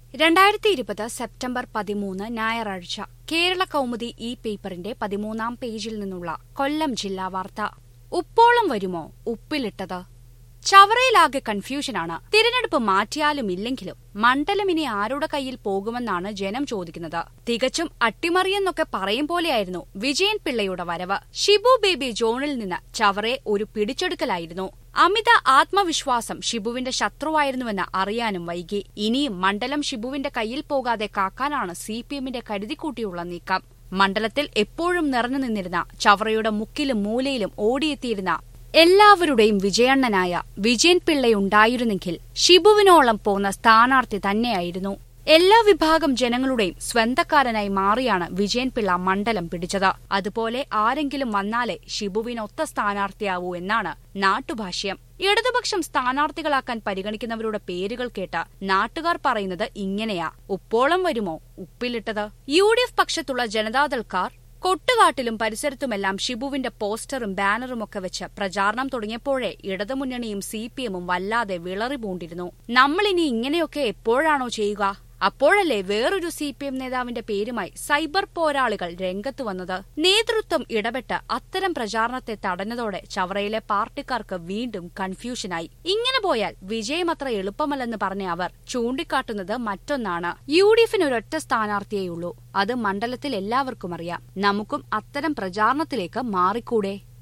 രണ്ടായിരത്തി ഇരുപത് സെപ്റ്റംബർ പതിമൂന്ന് ഞായറാഴ്ച കേരള കൗമുദി ഈ പേപ്പറിന്റെ പതിമൂന്നാം പേജിൽ നിന്നുള്ള കൊല്ലം ജില്ലാ വാർത്ത ഉപ്പോളം വരുമോ ഉപ്പിലിട്ടത് ചവറയിലാകെ കൺഫ്യൂഷനാണ് തിരഞ്ഞെടുപ്പ് മാറ്റിയാലും ഇല്ലെങ്കിലും മണ്ഡലം ഇനി ആരുടെ കയ്യിൽ പോകുമെന്നാണ് ജനം ചോദിക്കുന്നത് തികച്ചും അട്ടിമറിയെന്നൊക്കെ പറയും പോലെയായിരുന്നു വിജയൻ പിള്ളയുടെ വരവ് ഷിബു ബേബി ജോണിൽ നിന്ന് ചവറയെ ഒരു പിടിച്ചെടുക്കലായിരുന്നു അമിത ആത്മവിശ്വാസം ഷിബുവിന്റെ ശത്രുവായിരുന്നുവെന്ന് അറിയാനും വൈകി ഇനിയും മണ്ഡലം ഷിബുവിന്റെ കയ്യിൽ പോകാതെ കാക്കാനാണ് സി പി എമ്മിന്റെ കരുതിക്കൂട്ടിയുള്ള നീക്കം മണ്ഡലത്തിൽ എപ്പോഴും നിറഞ്ഞു നിന്നിരുന്ന ചവറയുടെ മുക്കിലും മൂലയിലും ഓടിയെത്തിയിരുന്ന എല്ലാവരുടെയും വിജയണ്ണനായ വിജയൻ പിള്ളയുണ്ടായിരുന്നെങ്കിൽ ഷിബുവിനോളം പോന്ന സ്ഥാനാർത്ഥി തന്നെയായിരുന്നു എല്ലാ വിഭാഗം ജനങ്ങളുടെയും സ്വന്തക്കാരനായി മാറിയാണ് വിജയൻ പിള്ള മണ്ഡലം പിടിച്ചത് അതുപോലെ ആരെങ്കിലും വന്നാലേ ഷിബുവിനൊത്ത സ്ഥാനാർത്ഥിയാവൂ എന്നാണ് നാട്ടുഭാഷ്യം ഇടതുപക്ഷം സ്ഥാനാർത്ഥികളാക്കാൻ പരിഗണിക്കുന്നവരുടെ പേരുകൾ കേട്ട് നാട്ടുകാർ പറയുന്നത് ഇങ്ങനെയാ ഉപ്പോളം വരുമോ ഉപ്പിലിട്ടത് യു ഡി എഫ് പക്ഷത്തുള്ള ജനതാദൾക്കാർ കൊട്ടുകാട്ടിലും പരിസരത്തുമെല്ലാം ഷിബുവിന്റെ പോസ്റ്ററും ബാനറുമൊക്കെ വെച്ച് പ്രചാരണം തുടങ്ങിയപ്പോഴേ ഇടതുമുന്നണിയും സി പി എമ്മും വല്ലാതെ വിളറി പൂണ്ടിരുന്നു നമ്മളിനി ഇങ്ങനെയൊക്കെ എപ്പോഴാണോ ചെയ്യുക അപ്പോഴല്ലേ വേറൊരു സി പി എം നേതാവിന്റെ പേരുമായി സൈബർ പോരാളികൾ രംഗത്ത് വന്നത് നേതൃത്വം ഇടപെട്ട് അത്തരം പ്രചാരണത്തെ തടഞ്ഞതോടെ ചവറയിലെ പാർട്ടിക്കാർക്ക് വീണ്ടും കൺഫ്യൂഷനായി ഇങ്ങനെ പോയാൽ വിജയം അത്ര എളുപ്പമല്ലെന്ന് പറഞ്ഞ അവർ ചൂണ്ടിക്കാട്ടുന്നത് മറ്റൊന്നാണ് യു ഡി എഫിന് ഒരൊറ്റ സ്ഥാനാർത്ഥിയേയുള്ളൂ അത് മണ്ഡലത്തിൽ എല്ലാവർക്കും അറിയാം നമുക്കും അത്തരം പ്രചാരണത്തിലേക്ക് മാറിക്കൂടെ